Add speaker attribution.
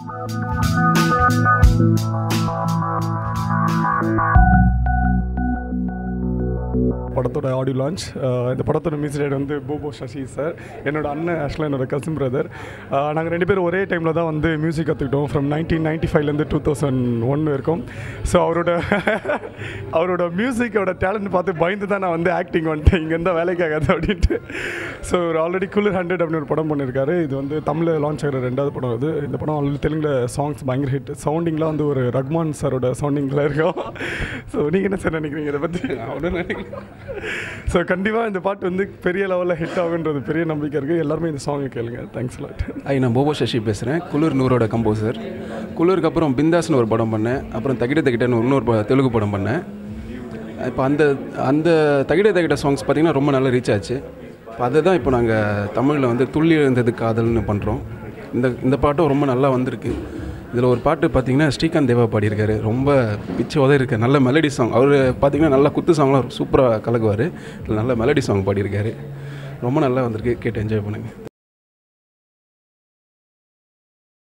Speaker 1: படத்தோட audio launch இந்த படத்தோட மியூசிக் டைரக்டர் வந்து போபோ சசி சார் என்னோட அண்ணன் ஆக்சுவலாக என்னோட கசின் பிரதர் நாங்கள் ரெண்டு பேரும் ஒரே டைமில் தான் வந்து மியூசிக் கற்றுக்கிட்டோம் ஃப்ரம் நைன்டீன் நைன்டி ஃபைவ்லேருந்து டூ தௌசண்ட் ஒன் வரைக்கும் ஸோ அவரோட அவரோட மியூசிக்கோட டேலண்ட் பார்த்து பயந்து தான் நான் வந்து ஆக்டிங் வந்துட்டேன் இங்கே இருந்தால் வேலைக்காகாது அப்படின்ட்டு ஸோ ஒரு ஆல்ரெடி குளிர் ஹண்ட்ரட் அப்படின்னு ஒரு படம் பண்ணியிருக்காரு இது வந்து தமிழில் லான்ச் ஆகிற ரெண்டாவது படம் இது இந்த படம் ஆல்ரெடி தெலுங்கில் சாங்ஸ் பயங்கர ஹிட் சவுண்டிங்லாம் வந்து ஒரு ரஹ்மான் சாரோட சவுண்டிங்கில் இருக்கும் ஸோ நீங்கள் என்ன சார் நினைக்கிறீங்க இதை பற்றி
Speaker 2: அவனு நினைக்கிறேன்
Speaker 1: ஸோ கண்டிப்பாக இந்த பாட்டு வந்து பெரிய லெவலில் ஹிட் ஆகுன்றது பெரிய நம்பிக்கை இருக்குது எல்லாருமே இந்த சாங்கை கேளுங்க தேங்க்ஸ் லாட்
Speaker 2: ஐ நான் போபோ சசி பேசுகிறேன் குளிர் நூறோட கம்போசர் குளிருக்கு அப்புறம் பிந்தாஸ்னு ஒரு படம் பண்ணேன் அப்புறம் தகிட தகிட்டன்னு இன்னொரு ப- தெலுங்கு படம் பண்ணேன் இப்போ அந்த அந்த தகிட தகிட்ட சாங்ஸ் பார்த்திங்கன்னா ரொம்ப நல்லா ரீச் ஆச்சு இப்போ அதை தான் இப்போ நாங்கள் தமிழில் வந்து துள்ளி எழுந்தது காதல்னு பண்ணுறோம் இந்த இந்த பாட்டும் ரொம்ப நல்லா வந்திருக்கு இதில் ஒரு பாட்டு பார்த்தீங்கன்னா ஸ்ரீகாந்த் தேவா பாடியிருக்காரு ரொம்ப பிச்சு உதவி இருக்கு நல்ல மெலடி சாங் அவர் பார்த்தீங்கன்னா நல்லா குத்து சாங்லாம் சூப்பராக கலக்குவார் இதில் நல்ல மெலடி சாங் பாடியிருக்காரு ரொம்ப நல்லா வந்திருக்கு கேட்டு என்ஜாய் பண்ணுங்கள்